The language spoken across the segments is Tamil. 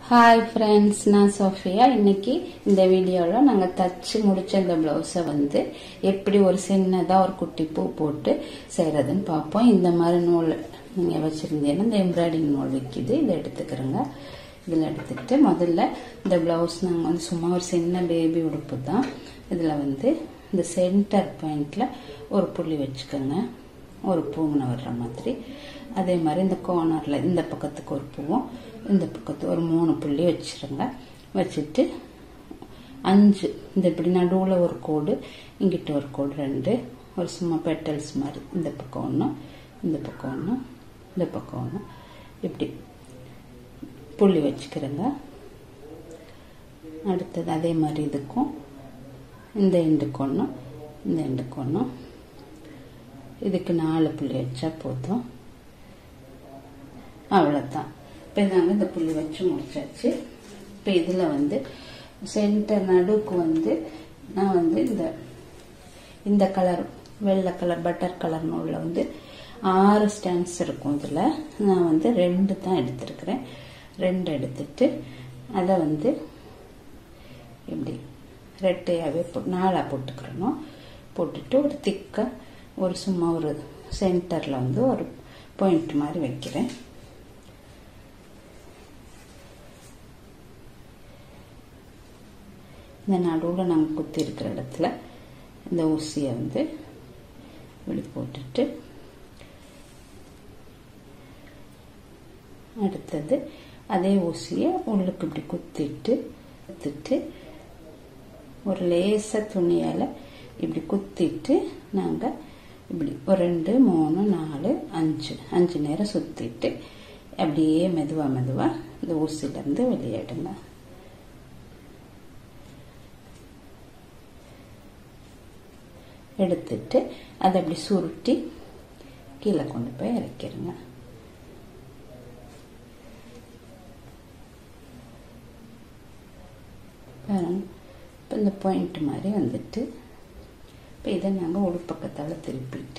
ஹாய் ஃப்ரெண்ட்ஸ் நான் சோஃபியா இன்னைக்கு இந்த வீடியோவில் நாங்கள் தச்சு முடிச்ச இந்த ப்ளவுஸை வந்து எப்படி ஒரு சின்னதாக ஒரு குட்டி பூ போட்டு செய்கிறதுன்னு பார்ப்போம் இந்த மாதிரி நூல் நீங்கள் வச்சுருந்தீங்கன்னா இந்த எம்ப்ராய்டிங் நூல் விற்கிது இதை எடுத்துக்கிறோங்க இதில் எடுத்துக்கிட்டு முதல்ல இந்த ப்ளவுஸ் நாங்கள் வந்து சும்மா ஒரு சின்ன பேபி உடுப்பு தான் இதில் வந்து இந்த சென்டர் பாயிண்டில் ஒரு புள்ளி வச்சுக்கோங்க ஒரு பூங்கனை வர்ற மாதிரி அதே மாதிரி இந்த கோர்னரில் இந்த பக்கத்துக்கு ஒரு பூவும் இந்த பக்கத்துக்கு ஒரு மூணு புள்ளி வச்சிருங்க வச்சுட்டு அஞ்சு இந்த இப்படி நடுவில் ஒரு கோடு இங்கிட்ட ஒரு கோடு ரெண்டு ஒரு சும்மா பெட்டல்ஸ் மாதிரி இந்த பக்கம் ஒன்று இந்த பக்கம் ஒன்று இந்த பக்கம் ஒன்று இப்படி புள்ளி வச்சுக்கிறேங்க அடுத்தது அதே மாதிரி இதுக்கும் இந்த எண்டுக்கு ஒன்று இந்த எண்டுக்கு ஒன்று இதுக்கு நாலு புள்ளி வச்சா போதும் அவ்வளோதான் இப்போ நாங்கள் இந்த புள்ளி வச்சு முடிச்சாச்சு இப்போ இதில் வந்து சென்டர் நடுவுக்கு வந்து நான் வந்து இந்த இந்த கலர் வெள்ளை கலர் பட்டர் கலர் நூலில் வந்து ஆறு ஸ்டாண்ட்ஸ் இருக்கும் இதில் நான் வந்து ரெண்டு தான் எடுத்திருக்கிறேன் ரெண்டு எடுத்துட்டு அதை வந்து இப்படி ரெட்டையாகவே போ நாளாக போட்டுக்கிறணும் போட்டுட்டு ஒரு திக்காக ஒரு சும்மா ஒரு சென்டரில் வந்து ஒரு பாயிண்ட் மாதிரி வைக்கிறேன் இந்த நடுவில் நாங்கள் குத்தி இருக்கிற இடத்துல இந்த ஊசியை வந்து இப்படி போட்டுட்டு அடுத்தது அதே ஊசியை உள்ளுக்கு இப்படி குத்திட்டு குத்திட்டு ஒரு லேச துணியால் இப்படி குத்திட்டு நாங்கள் இப்படி ஒரு ரெண்டு மூணு நாலு அஞ்சு அஞ்சு நேரம் சுற்றிட்டு அப்படியே மெதுவாக மெதுவாக இந்த ஊசிலேருந்து வெளியேடுங்க எடுத்துட்டு அதை அப்படி சுருட்டி கீழே கொண்டு போய் இறக்கிடுங்க பாருங்க இப்போ இந்த பாயிண்ட் மாதிரி வந்துட்டு இப்போ இதை நாங்கள் ஒரு பக்கத்தால் திருப்பிட்டு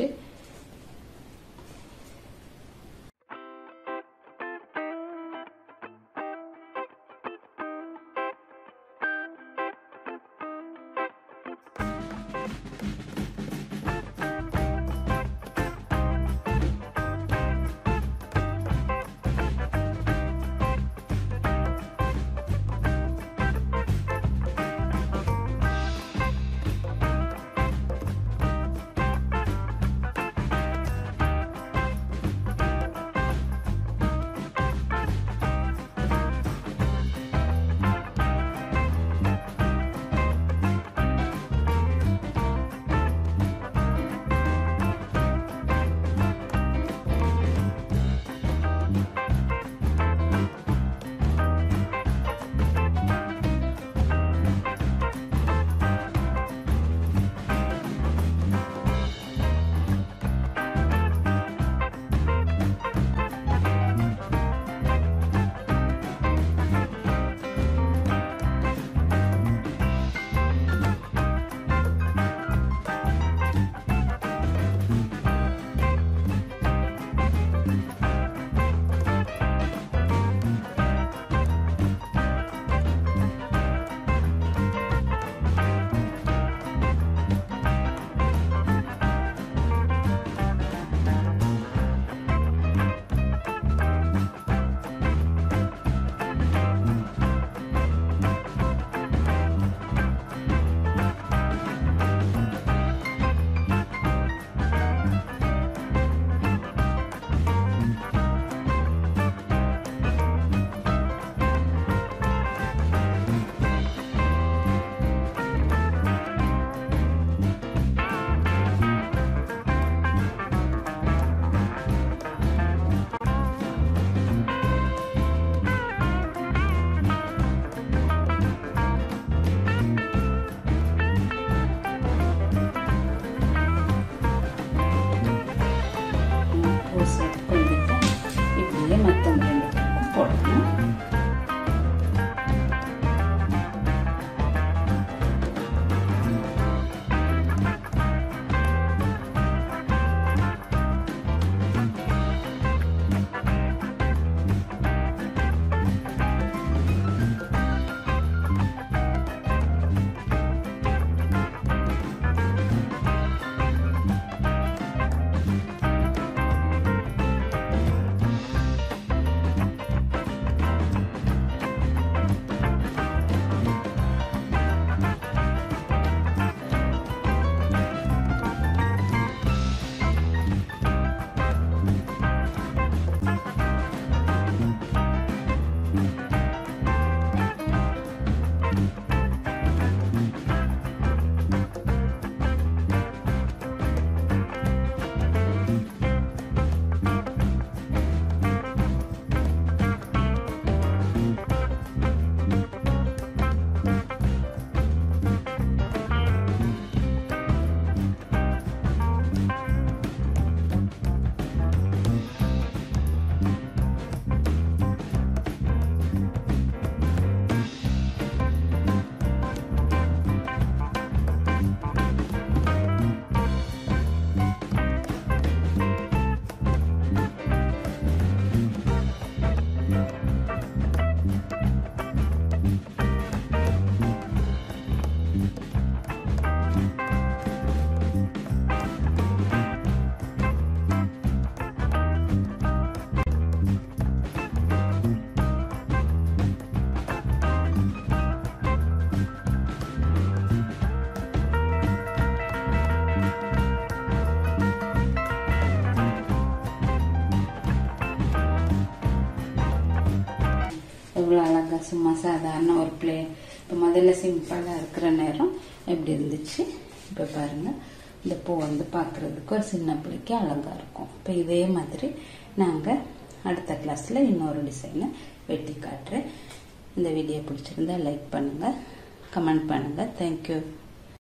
அழகா சும்மா சாதாரண ஒரு பிளே இப்போ முதல்ல சிம்பிளாக இருக்கிற நேரம் எப்படி இருந்துச்சு இப்போ பாருங்க இந்த பூ வந்து பார்க்கறதுக்கு ஒரு சின்ன பிள்ளைக்கு அழகா இருக்கும் இப்போ இதே மாதிரி நாங்கள் அடுத்த கிளாஸில் இன்னொரு டிசைனை வெட்டி காட்டுறேன் இந்த வீடியோ பிடிச்சிருந்தா லைக் பண்ணுங்கள் கமெண்ட் பண்ணுங்கள் தேங்க்யூ